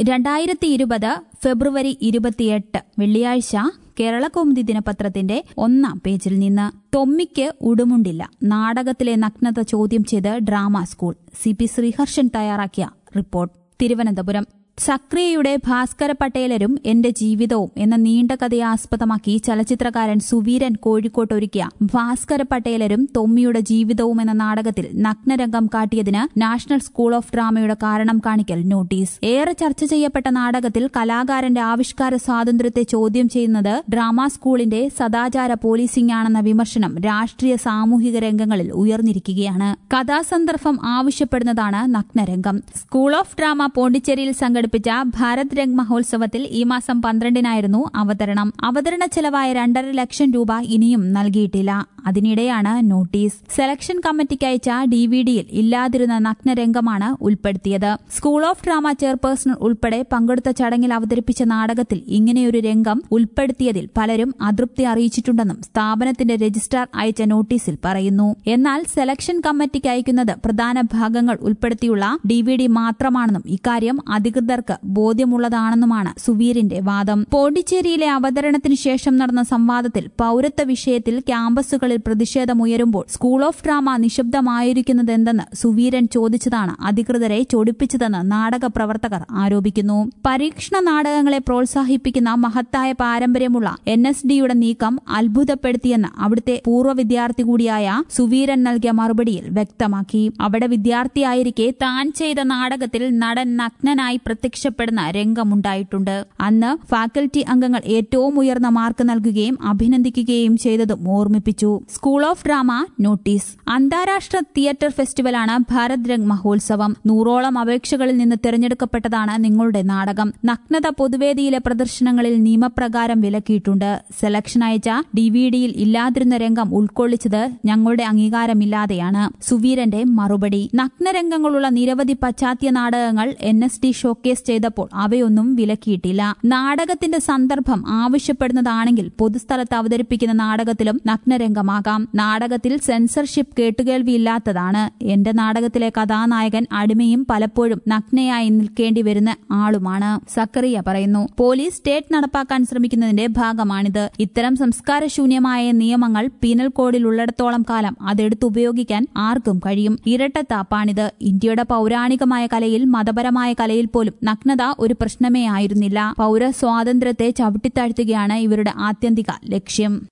രണ്ടായിരത്തി ഇരുപത് ഫെബ്രുവരി ഇരുപത്തിയെട്ട് വെള്ളിയാഴ്ച കേരളകൗമുദി ദിനപത്രത്തിന്റെ ഒന്നാം പേജിൽ നിന്ന് തൊമ്മിക്ക് ഉടുമുണ്ടില്ല നാടകത്തിലെ നഗ്നത ചോദ്യം ചെയ്ത് drama school C P Sreeharshan തയ്യാറാക്കിയ റിപ്പോർട്ട് തിരുവനന്തപുരം സക്രിയയുടെ ഭാസ്കര പട്ടേലരും എന്റെ ജീവിതവും എന്ന നീണ്ട കഥയെ ആസ്പദമാക്കി ചലച്ചിത്രകാരൻ സുവീരൻ കോഴിക്കോട്ട് ഒരുക്കിയ ഭാസ്കര പട്ടേലരും തൊമ്മിയുടെ ജീവിതവും എന്ന നാടകത്തിൽ നഗ്നരംഗം കാട്ടിയതിന് നാഷണൽ സ്കൂൾ ഓഫ് ഡ്രാമയുടെ കാരണം കാണിക്കൽ നോട്ടീസ് ഏറെ ചർച്ച ചെയ്യപ്പെട്ട നാടകത്തിൽ കലാകാരന്റെ ആവിഷ്കാര സ്വാതന്ത്ര്യത്തെ ചോദ്യം ചെയ്യുന്നത് ഡ്രാമ സ്കൂളിന്റെ സദാചാര പോലീസിംഗ് ആണെന്ന വിമർശനം രാഷ്ട്രീയ സാമൂഹിക രംഗങ്ങളിൽ ഉയർന്നിരിക്കുകയാണ് കഥാസന്ദർഭം ആവശ്യപ്പെടുന്നതാണ് നഗ്നരംഗം സ്കൂൾ ഓഫ് ഡ്രാമ പോണ്ടിച്ചേരിയിൽ സംഘടിപ്പിച്ച ഭാരത് രംഗ് മഹോത്സവത്തിൽ ഈ മാസം പന്ത്രണ്ടിനായിരുന്നു അവതരണം അവതരണ ചെലവായ രണ്ടര ലക്ഷം രൂപ ഇനിയും നൽകിയിട്ടില്ല അതിനിടെയാണ് നോട്ടീസ് സെലക്ഷൻ കമ്മിറ്റിക്ക് അയച്ച ഡിവിഡിയിൽ ഇല്ലാതിരുന്ന നഗ്നരംഗമാണ് ഉൾപ്പെടുത്തിയത് സ്കൂൾ ഓഫ് ഡ്രാമ ചെയർപേഴ്സൺ ഉൾപ്പെടെ പങ്കെടുത്ത ചടങ്ങിൽ അവതരിപ്പിച്ച നാടകത്തിൽ ഇങ്ങനെയൊരു രംഗം ഉൾപ്പെടുത്തിയതിൽ പലരും അതൃപ്തി അറിയിച്ചിട്ടുണ്ടെന്നും സ്ഥാപനത്തിന്റെ രജിസ്ട്രാർ അയച്ച നോട്ടീസിൽ പറയുന്നു എന്നാൽ സെലക്ഷൻ കമ്മിറ്റിക്ക് അയക്കുന്നത് പ്രധാന ഭാഗങ്ങൾ ഉൾപ്പെടുത്തിയുള്ള ഡിവിഡി മാത്രമാണെന്നും ഇക്കാര്യം അധികൃതർക്ക് ബോധ്യമുള്ളതാണെന്നുമാണ് സുവീറിന്റെ വാദം പോണ്ടിച്ചേരിയിലെ അവതരണത്തിന് ശേഷം നടന്ന സംവാദത്തിൽ പൌരത്വ വിഷയത്തിൽ ക്യാമ്പസുകളിൽ പ്രതിഷേധമുയരുമ്പോൾ സ്കൂൾ ഓഫ് ഡ്രാമ നിശബ്ദമായിരിക്കുന്നതെന്തെന്ന് സുവീരൻ ചോദിച്ചതാണ് അധികൃതരെ ചൊടിപ്പിച്ചതെന്ന് നാടക പ്രവർത്തകർ ആരോപിക്കുന്നു പരീക്ഷണ നാടകങ്ങളെ പ്രോത്സാഹിപ്പിക്കുന്ന മഹത്തായ പാരമ്പര്യമുള്ള എൻ എസ് ഡിയുടെ നീക്കം അത്ഭുതപ്പെടുത്തിയെന്ന് അവിടുത്തെ പൂർവ്വ വിദ്യാർത്ഥി കൂടിയായ സുവീരൻ നൽകിയ മറുപടിയിൽ വ്യക്തമാക്കി അവിടെ വിദ്യാർത്ഥിയായിരിക്കെ താൻ ചെയ്ത നാടകത്തിൽ നടൻ നഗ്നനായി പ്രത്യക്ഷപ്പെടുന്ന രംഗമുണ്ടായിട്ടുണ്ട് അന്ന് ഫാക്കൽറ്റി അംഗങ്ങൾ ഏറ്റവും ഉയർന്ന മാർക്ക് നൽകുകയും അഭിനന്ദിക്കുകയും ചെയ്തതും ഓർമ്മിപ്പിച്ചു സ്കൂൾ ഓഫ് ഡ്രാമ നോട്ടീസ് അന്താരാഷ്ട്ര തിയേറ്റർ ഫെസ്റ്റിവലാണ് ഭാരത് രംഗ് മഹോത്സവം നൂറോളം അപേക്ഷകളിൽ നിന്ന് തിരഞ്ഞെടുക്കപ്പെട്ടതാണ് നിങ്ങളുടെ നാടകം നഗ്നത പൊതുവേദിയിലെ പ്രദർശനങ്ങളിൽ നിയമപ്രകാരം വിലക്കിയിട്ടുണ്ട് സെലക്ഷൻ അയച്ച ഡിവിഡിയിൽ ഇല്ലാതിരുന്ന രംഗം ഉൾക്കൊള്ളിച്ചത് ഞങ്ങളുടെ അംഗീകാരമില്ലാതെയാണ് സുവീരന്റെ മറുപടി നഗ്നരംഗങ്ങളുള്ള നിരവധി പശ്ചാത്യ നാടകങ്ങൾ എൻ എസ് ഡി ഷോക്കേസ് ചെയ്തപ്പോൾ അവയൊന്നും വിലക്കിയിട്ടില്ല നാടകത്തിന്റെ സന്ദർഭം ആവശ്യപ്പെടുന്നതാണെങ്കിൽ പൊതുസ്ഥലത്ത് അവതരിപ്പിക്കുന്ന നാടകത്തിലും നഗ്നരംഗമാകാം നാടകത്തിൽ സെൻസർഷിപ്പ് കേട്ടുകേൾവിയില്ലാത്തതാണ് എന്റെ നാടകത്തിലെ കഥാനായകൻ അടിമയും പലപ്പോഴും നഗ്നയായി നിൽക്കേണ്ടി വരുന്ന ആളുമാണ് സക്കറിയ പറയുന്നു പോലീസ് സ്റ്റേറ്റ് നടപ്പാക്കാൻ ശ്രമിക്കുന്നതിന്റെ ഭാഗമാണിത് ഇത്തരം സംസ്കാരശൂന്യമായ നിയമങ്ങൾ പീനൽ കോഡിൽ ഉള്ളിടത്തോളം കാലം അതെടുത്തുപയോഗിക്കാൻ ആർക്കും കഴിയും ഇരട്ടത്താപ്പാണിത് ഇന്ത്യയുടെ പൌരാണികമായ കലയിൽ മതപരമായ കലയിൽ പോലും നഗ്നത ഒരു പ്രശ്നമേ ആയിരുന്നില്ല പൌര സ്വാതന്ത്ര്യത്തെ ചവിട്ടിത്താഴ്ത്തുകയാണ് ഇവരുടെ ആത്യന്തിക ലക്ഷ്യം